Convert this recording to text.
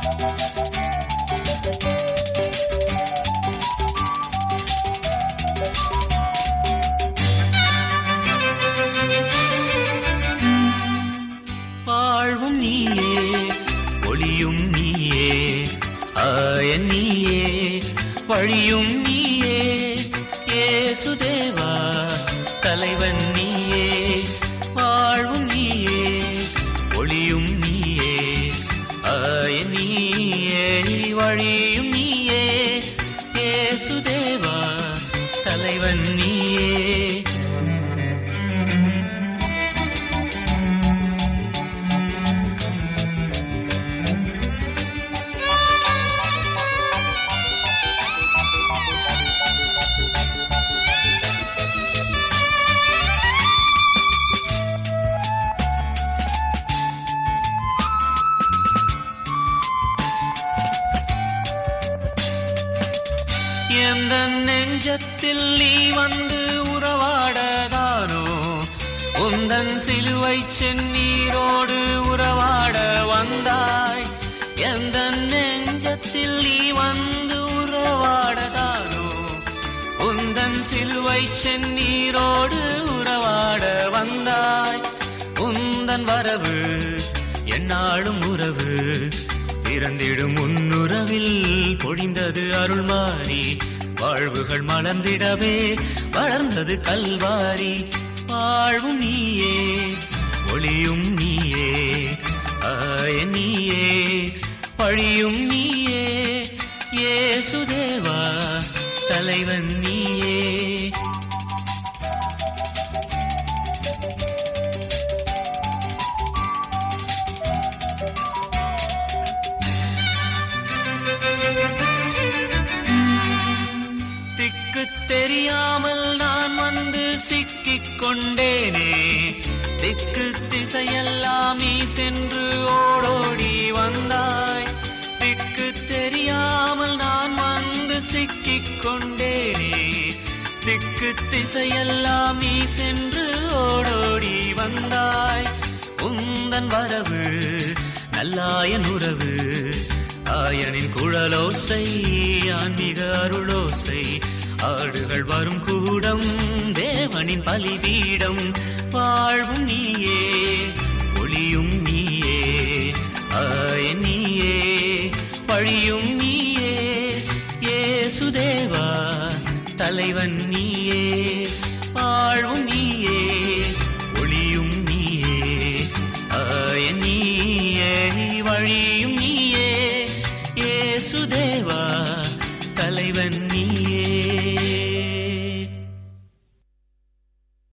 வாழ்வும் நீயே ஒளியும் நீயே ஆயன் நீயே வழியும் நீயே ஏசுதேவா தலைவன் நீயே வாழ்வும் நீயே ஒளியும் நீயே ஆயன் நீயே வழியும் நீயே ஏசுதேவா தலைவன் நீயே எந்த நெஞ்சத்தில் நீ வந்து உறவாடதானோ உந்தன் சிலுவை செந்நீரோடு உறவாட வந்தாய் எந்த நெஞ்சத்தில் நீ வந்து உறவாடதானோ உந்தன் சிலுவை செந்நீரோடு உறவாட வந்தாய் உந்தன் வரவு என்னாலும் உறவு பிறந்திடும் முன்னுறவில் பொழிந்தது அருள் மாறி வாழ்வுகள் மலர்ந்திடவே வளர்ந்தது கல்வாரி வாழ்வும் நீயே ஒளியும் நீயே ஆய நீயே பழியும் நீயே ஏசுதேவா தலைவன் நீயே திக்கு தெரியாமல் நான் வந்து சிக்கிக் கொண்டேனே திக்கு திசையெல்லாம் நீ சென்று ஓடோடி வந்தாய் திக்கு தெரியாமல் நான் வந்து சிக்கிக் கொண்டேனே திக்கு திசையெல்லாம் நீ சென்று ஓடோடி வந்தாய் உந்தன் வரவு நல்லாயன் உறவு ஆயனின் குழலோசை ஆன்மீக அருளோசை ஆடுகள் வரும் கூடம் தேவனின் பலிபீடம் வாழ்வும் நீயே ஒளியும் நீயே ஆயன் நீயே பழியும் நீயே ஏசுதேவா தலைவன் நீயே வாழ்வும் நீயே ஒளியும் நீயே ஆயன் நீயே வழியும் நீயே ஏசுதேவா தலைவன்